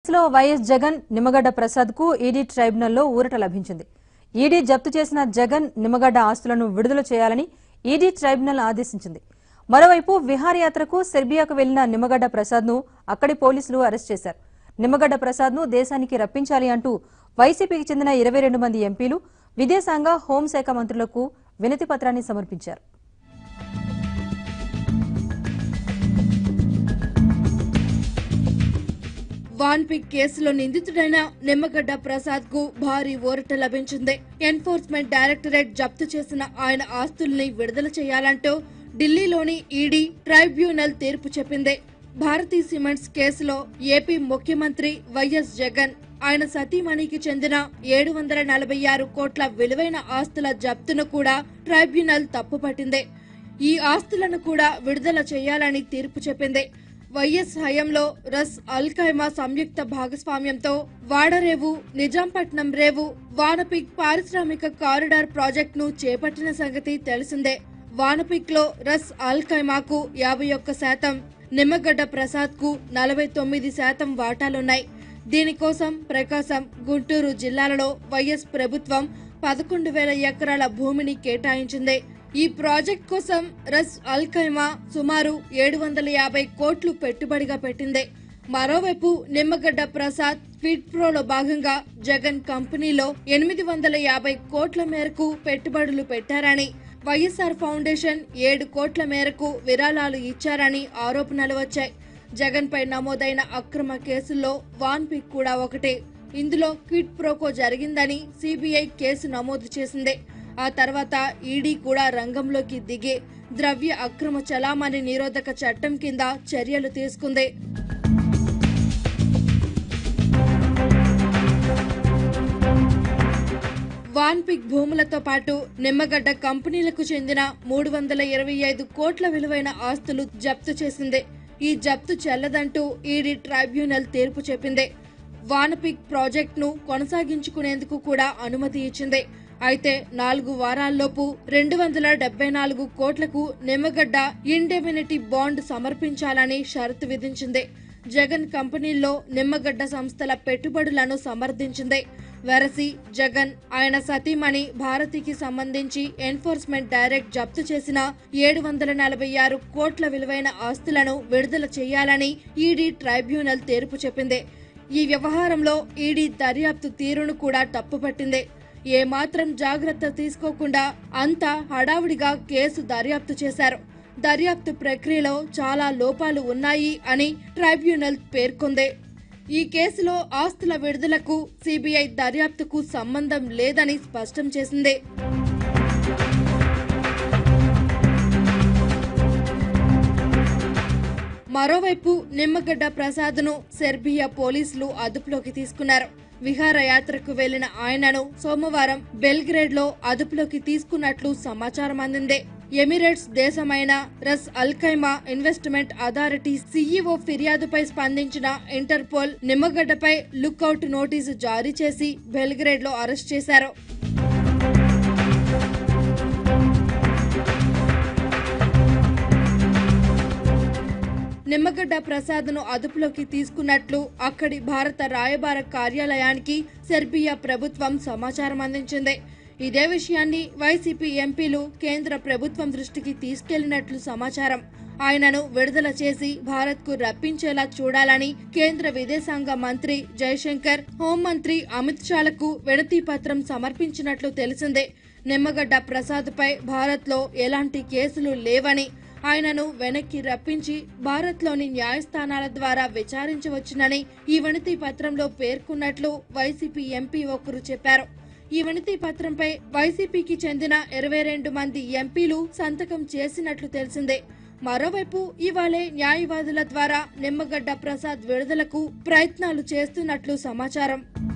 కేసులో వైఎస్ జగన్ నిమ్మగడ్డ ప్రసాద్ కు ఈడీ ట్రైబ్యునల్లో ఊరట లభించింది ఈడీ జప్తు చేసిన జగన్ నిమ్మగడ్డ ఆస్తులను విడుదల చేయాలని ఈడీ ట్రైబ్యునల్ ఆదేశించింది మరోవైపు విహారయాత్రకు సెర్బియాకు వెళ్లిన నిమ్మగడ్డ ప్రసాద్ ను అక్కడి పోలీసులు అరెస్ట్ చేశారు నిమ్మగడ్డ ప్రసాద్ ను దేశానికి రప్పించాలి అంటూ వైసీపీకి చెందిన ఇరవై రెండు మంది ఎంపీలు విదేశాంగ హోంశాఖ మంత్రులకు వినతి పత్రాన్ని సమర్పించారు వాన్పిక్ కేసులో నిందితుడైన నిమ్మగడ్డ ప్రసాద్ కు భారీ ఊరట లభించింది ఎన్ఫోర్స్మెంట్ డైరెక్టరేట్ జప్తు చేసిన ఆయన ఆస్తుల్ని విడుదల చేయాలంటూ ఢిల్లీలోని ఈడీ ట్రైబ్యునల్ తీర్పు చెప్పింది భారతీ సిమెంట్స్ కేసులో ఏపీ ముఖ్యమంత్రి వైఎస్ జగన్ ఆయన సతీమణికి చెందిన ఏడు వందల నలభై ఆరు కోట్ల విలువైన ఆస్తుల జప్తును కూడా ట్రైబ్యునల్ తప్పుపట్టింది ఈ ఆస్తులను కూడా విడుదల చేయాలని తీర్పు చెప్పింది వైఎస్ హయంలో రస్ అల్ఖైమా సంయుక్త భాగస్వామ్యంతో వాడరేవు నిజాంపట్నం రేవు వానపిక్ పారిశ్రామిక కారిడార్ ప్రాజెక్టును చేపట్టిన సంగతి తెలిసిందే వానపిక్ లో రస్ అల్ఖైమాకు యాభై ఒక్క శాతం నిమ్మగడ్డ ప్రసాద్ కు నలభై తొమ్మిది శాతం వాటాలున్నాయి దీనికోసం ప్రకాశం గుంటూరు జిల్లాలలో వైఎస్ ప్రభుత్వం పదకొండు వేల ఎకరాల భూమిని కేటాయించింది ఈ ప్రాజెక్ట్ కోసం రస్ అల్ఖైమా సుమారు ఏడు వందల యాభై కోట్లు పెట్టుబడిగా పెట్టింది మరోవైపు నిమ్మగడ్డ ప్రసాద్ ఫిట్ ప్రోలో భాగంగా జగన్ కంపెనీలో ఎనిమిది వందల యాభై కోట్ల మేరకు పెట్టుబడులు పెట్టారని వైఎస్ఆర్ ఫౌండేషన్ ఏడు కోట్ల మేరకు విరాళాలు ఇచ్చారని ఆరోపణలు వచ్చాయి జగన్ పై నమోదైన అక్రమ కేసుల్లో వాన్ పిక్ కూడా ఒకటే ఇందులో క్విట్ ప్రోకో జరిగిందని సిబిఐ కేసు నమోదు చేసింది ఆ తర్వాత ఈడీ కూడా రంగంలోకి దిగి ద్రవ్య అక్రమ చలామణి నిరోధక చట్టం కింద చర్యలు తీసుకుంది వాన్పిక్ భూములతో పాటు నిమ్మగడ్డ కంపెనీలకు చెందిన మూడు వందల ఇరవై ఐదు కోట్ల విలువైన ఆస్తులు జప్తు చేసింది ఈ జప్తు చెల్లదంటూ ఈడీ ట్రైబ్యునల్ తీర్పు చెప్పింది వానపిక్ ప్రాజెక్టును కొనసాగించుకునేందుకు కూడా అనుమతి ఇచ్చింది అయితే నాలుగు వారాల్లోపు రెండు వందల డెబ్బై నాలుగు కోట్లకు నిమ్మగడ్డ ఇండెమినిటీ బాండ్ సమర్పించాలని షరతు విధించింది జగన్ కంపెనీల్లో నిమ్మగడ్డ సంస్థల పెట్టుబడులను సమర్థించింది వెరసి జగన్ ఆయన సతీమణి భారతికి సంబంధించి ఎన్ఫోర్స్మెంట్ డైరెక్ట్ జప్తు చేసిన ఏడు వందల నలభై ఆరు కోట్ల విలువైన ఆస్తులను విడుదల చేయాలని ఈడీ ట్రైబ్యునల్ తీర్పు చెప్పింది ఈ వ్యవహారంలో ఈడీ దర్యాప్తు తీరును కూడా తప్పుపట్టింది ఏమాత్రం జాగ్రత్త తీసుకోకుండా అంతా హడావుడిగా కేసు దర్యాప్తు చేశారు దర్యాప్తు ప్రక్రియలో చాలా లోపాలు ఉన్నాయి అని ట్రైబ్యునల్ పేర్కొంది ఈ కేసులో ఆస్తుల విడుదలకు సిబిఐ దర్యాప్తుకు సంబంధం లేదని స్పష్టం చేసింది మరోవైపు నిమ్మగడ్డ ప్రసాద్ను సెర్బియా పోలీసులు అదుపులోకి తీసుకున్నారు విహారయాత్రకు వెళ్లిన ఆయనను సోమవారం బెల్గ్రేడ్ లో అదుపులోకి తీసుకున్నట్లు సమాచారం అందింది ఎమిరేట్స్ దేశమైన Ras Al Khaimah investment authority CEO ఫిర్యాదుపై స్పందించిన ఇంటర్పోల్ నిమ్మగడ్డపై లుక్అవుట్ నోటీసు జారీ చేసి బెల్గ్రేడ్ లో అరెస్ట్ చేశారు నిమ్మగడ్డ ప్రసాద్ను అదుపులోకి తీసుకున్నట్లు అక్కడి భారత రాయబార కార్యాలయానికి సెర్బియా ప్రభుత్వం సమాచారం అందించింది ఇదే విషయాన్ని వైసీపీ ఎంపీలు కేంద్ర ప్రభుత్వం దృష్టికి తీసుకెళ్లినట్లు సమాచారం ఆయనను విడుదల చేసి భారత్ కు రప్పించేలా చూడాలని కేంద్ర విదేశాంగ మంత్రి జయశంకర్ హోంమంత్రి అమిత్ షాలకు వినతి పత్రం సమర్పించినట్లు తెలిసిందే నిమ్మగడ్డ ప్రసాద్పై భారత్లో ఎలాంటి కేసులు లేవని ఆయనను వెనక్కి రప్పించి భారత్లోని న్యాయస్థానాల ద్వారా విచారించవచ్చునని ఈ వినతి పత్రంలో పేర్కొన్నట్లు వైసీపీ ఎంపీ ఒకరు చెప్పారు ఈ వినతి పత్రంపై వైసీపీకి చెందిన ఇరవై రెండు మంది ఎంపీలు సంతకం చేసినట్లు తెలిసిందే మరోవైపు ఇవాళే న్యాయవాదుల ద్వారా నిమ్మగడ్డ ప్రసాద్ విడుదలకు ప్రయత్నాలు చేస్తున్నట్లు సమాచారం